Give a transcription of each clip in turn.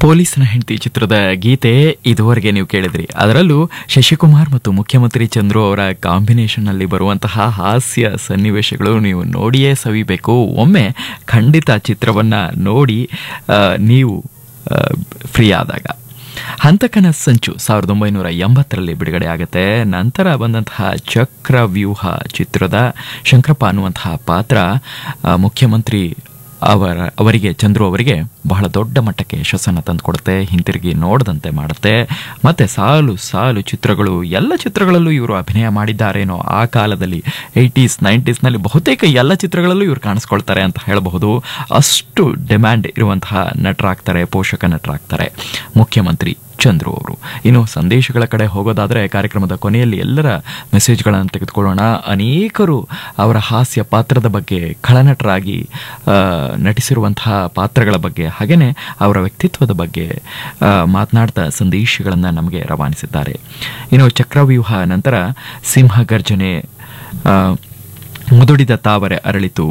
ಪೊಲೀಸ್ನ ಹೆಂಡತಿ ಚಿತ್ರದ ಗೀತೆ ಇದುವರೆಗೆ ನೀವು ಕೇಳಿದ್ರಿ ಅದರಲ್ಲೂ ಶಶಿಕುಮಾರ್ ಮತ್ತು ಮುಖ್ಯಮಂತ್ರಿ ಚಂದ್ರು ಅವರ ಕಾಂಬಿನೇಷನ್ ಅಲ್ಲಿ ಬರುವಂತಹ ಹಾಸ್ಯ ಸನ್ನಿವೇಶಗಳು ನೀವು ನೋಡಿಯೇ ಸವಿಬೇಕು ಒಮ್ಮೆ ಖಂಡಿತ ಚಿತ್ರವನ್ನ ನೋಡಿ ಆ, ನೀವು ಫ್ರೀ ಆದಾಗ ಹಂತಕನ ಸಂಚು ಸಾವಿರದ ಒಂಬೈನೂರ ಎಂಬತ್ತರಲ್ಲಿ ಬಿಡುಗಡೆ ಆಗುತ್ತೆ ನಂತರ ಬಂದಂತಹ ಚಕ್ರವ್ಯೂಹ ಚಿತ್ರದ ಶಂಕರಪ್ಪ ಅನ್ನುವಂತಹ ಪಾತ್ರ ಆ, ಮುಖ್ಯಮಂತ್ರಿ ಅವರ ಅವರಿಗೆ ಚಂದ್ರು ಅವರಿಗೆ ಬಹಳ ದೊಡ್ಡ ಮಟ್ಟಕ್ಕೆ ಯಶಸ್ಸನ್ನು ತಂದುಕೊಡುತ್ತೆ ಹಿಂತಿರುಗಿ ನೋಡದಂತೆ ಮಾಡುತ್ತೆ ಮತ್ತೆ ಸಾಲು ಸಾಲು ಚಿತ್ರಗಳು ಎಲ್ಲ ಚಿತ್ರಗಳಲ್ಲೂ ಇವರು ಅಭಿನಯ ಮಾಡಿದ್ದಾರೇನೋ ಆ ಕಾಲದಲ್ಲಿ ಏಯ್ಟೀಸ್ ನೈಂಟೀಸ್ನಲ್ಲಿ ಬಹುತೇಕ ಎಲ್ಲ ಚಿತ್ರಗಳಲ್ಲೂ ಇವರು ಕಾಣಿಸ್ಕೊಳ್ತಾರೆ ಅಂತ ಹೇಳಬಹುದು ಅಷ್ಟು ಡಿಮ್ಯಾಂಡ್ ಇರುವಂತಹ ನಟರಾಗ್ತಾರೆ ಪೋಷಕ ನಟರಾಗ್ತಾರೆ ಮುಖ್ಯಮಂತ್ರಿ ಚಂದ್ರು ಅವರು ಇನ್ನು ಸಂದೇಶಗಳ ಕಡೆ ಹೋಗೋದಾದರೆ ಕಾರ್ಯಕ್ರಮದ ಕೊನೆಯಲ್ಲಿ ಎಲ್ಲರ ಮೆಸೇಜ್ಗಳನ್ನು ತೆಗೆದುಕೊಳ್ಳೋಣ ಅನೇಕರು ಅವರ ಹಾಸ್ಯ ಪಾತ್ರದ ಬಗ್ಗೆ ಖಳನಟರಾಗಿ ಆ, ನಟಿಸಿರುವಂತಹ ಪಾತ್ರಗಳ ಬಗ್ಗೆ ಹಾಗೆಯೇ ಅವರ ವ್ಯಕ್ತಿತ್ವದ ಬಗ್ಗೆ ಆ, ಮಾತನಾಡ್ತಾ ಸಂದೇಶಗಳನ್ನು ನಮಗೆ ರವಾನಿಸಿದ್ದಾರೆ ಇನ್ನು ಚಕ್ರವ್ಯೂಹ ನಂತರ ಸಿಂಹಗರ್ಜನೆ ಆ, ಮುದುಡಿದ ತಾವರೆ ಅರಳಿತು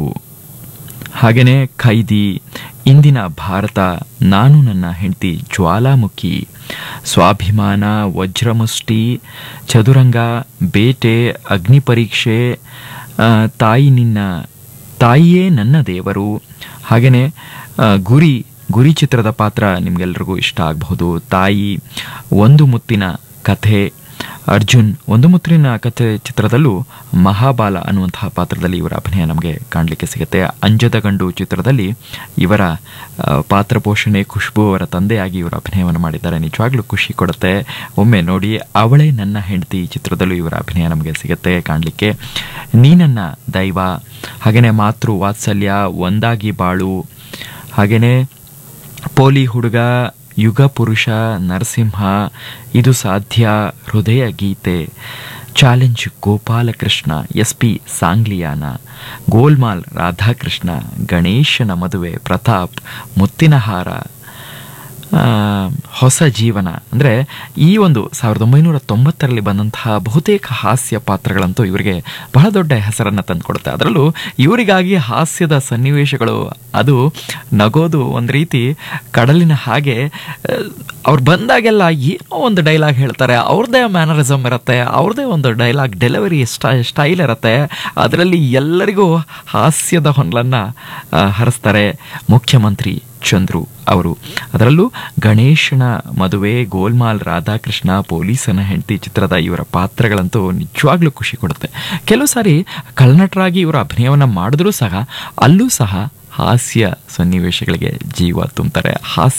ಹಾಗೆಯೇ ಖೈದಿ ಇಂದಿನ ಭಾರತ ನಾನು ನನ್ನ ಹೆಂಡತಿ ಜ್ವಾಲಾಮುಖಿ ಸ್ವಾಭಿಮಾನ ವಜ್ರಮುಷ್ಟಿ ಚದುರಂಗ ಬೇಟೆ ಅಗ್ನಿ ಪರೀಕ್ಷೆ ಆ, ತಾಯಿ ನಿನ್ನ ತಾಯಿಯೇ ನನ್ನ ದೇವರು ಹಾಗೆಯೇ ಆ, ಗುರಿ ಗುರಿ ಚಿತ್ರದ ಪಾತ್ರ ನಿಮಗೆಲ್ರಿಗೂ ಇಷ್ಟ ಆಗಬಹುದು ತಾಯಿ ಒಂದು ಮುತ್ತಿನ ಕಥೆ ಅರ್ಜುನ್ ಒಂದು ಮುತ್ತಿನ ಕಥೆ ಚಿತ್ರದಲ್ಲೂ ಮಹಾಬಾಲ ಅನ್ನುವಂತಹ ಪಾತ್ರದಲ್ಲಿ ಇವರ ಅಭಿನಯ ನಮಗೆ ಕಾಣಲಿಕ್ಕೆ ಸಿಗುತ್ತೆ ಅಂಜದ ಗಂಡು ಚಿತ್ರದಲ್ಲಿ ಇವರ ಆ, ಪಾತ್ರ ಪೋಷಣೆ ಖುಷ್ಬು ಅವರ ತಂದೆಯಾಗಿ ಇವರ ಅಭಿನಯವನ್ನು ಮಾಡಿದ್ದಾರೆ ನಿಜವಾಗ್ಲೂ ಖುಷಿ ಕೊಡುತ್ತೆ ಒಮ್ಮೆ ನೋಡಿ ಅವಳೇ ನನ್ನ ಹೆಂಡತಿ ಚಿತ್ರದಲ್ಲೂ ಇವರ ಅಭಿನಯ ನಮಗೆ ಸಿಗುತ್ತೆ ಕಾಣಲಿಕ್ಕೆ ನೀ ನನ್ನ ದೈವ ಹಾಗೆಯೇ ಮಾತೃ ವಾತ್ಸಲ್ಯ ಒಂದಾಗಿ ಬಾಳು ಹಾಗೆಯೇ ಪೋಲಿ ಹುಡುಗ ಯುಗ ಪುರುಷ ನರಸಿಂಹ ಇದು ಸಾಧ್ಯ ಹೃದಯ ಗೀತೆ ಚಾಲೆಂಜ್ ಗೋಪಾಲಕೃಷ್ಣ ಎಸ್ ಪಿ ಸಾಂಗ್ಲಿಯಾನ ಗೋಲ್ಮಾಲ್ ರಾಧಾಕೃಷ್ಣ ಗಣೇಶನ ಮದುವೆ ಪ್ರತಾಪ್ ಮುತ್ತಿನಹಾರ ಆ, ಹೊಸ ಜೀವನ ಅಂದರೆ ಈ ಒಂದು ಸಾವಿರದ ಒಂಬೈನೂರ ತೊಂಬತ್ತರಲ್ಲಿ ಬಂದಂತಹ ಬಹುತೇಕ ಹಾಸ್ಯ ಪಾತ್ರಗಳಂತೂ ಇವರಿಗೆ ಬಹಳ ದೊಡ್ಡ ಹೆಸರನ್ನು ತಂದುಕೊಡುತ್ತೆ ಅದರಲ್ಲೂ ಇವರಿಗಾಗಿ ಹಾಸ್ಯದ ಸನ್ನಿವೇಶಗಳು ಅದು ನಗೋದು ಒಂದು ರೀತಿ ಕಡಲಿನ ಹಾಗೆ ಅವ್ರು ಬಂದಾಗೆಲ್ಲ ಏನೋ ಒಂದು ಡೈಲಾಗ್ ಹೇಳ್ತಾರೆ ಅವ್ರದ್ದೇ ಮ್ಯಾನರಿಸಮ್ ಇರುತ್ತೆ ಅವ್ರದ್ದೇ ಒಂದು ಡೈಲಾಗ್ ಡೆಲಿವರಿ ಸ್ಟೈ ಸ್ಟೈಲ್ ಇರುತ್ತೆ ಅದರಲ್ಲಿ ಎಲ್ಲರಿಗೂ ಹಾಸ್ಯದ ಹೊನಲನ್ನು ಹರಿಸ್ತಾರೆ ಮುಖ್ಯಮಂತ್ರಿ ಚಂದ್ರು ಅವರು ಅದರಲ್ಲೂ ಗಣೇಶನ ಮದುವೆ ಗೋಲ್ಮಾಲ್ ರಾಧಾಕೃಷ್ಣ ಪೊಲೀಸನ ಹೆಂಡತಿ ಚಿತ್ರದ ಇವರ ಪಾತ್ರಗಳಂತೂ ನಿಜವಾಗ್ಲೂ ಖುಷಿ ಕೊಡುತ್ತೆ ಕೆಲವು ಸಾರಿ ಕಳ್ನಟರಾಗಿ ಇವರ ಅಭಿನಯವನ್ನು ಮಾಡಿದ್ರೂ ಸಹ ಅಲ್ಲೂ ಸಹ ಹಾಸ್ಯ ಸನ್ನಿವೇಶಗಳಿಗೆ ಜೀವ ತುಂಬ್ತಾರೆ ಹಾಸ್ಯ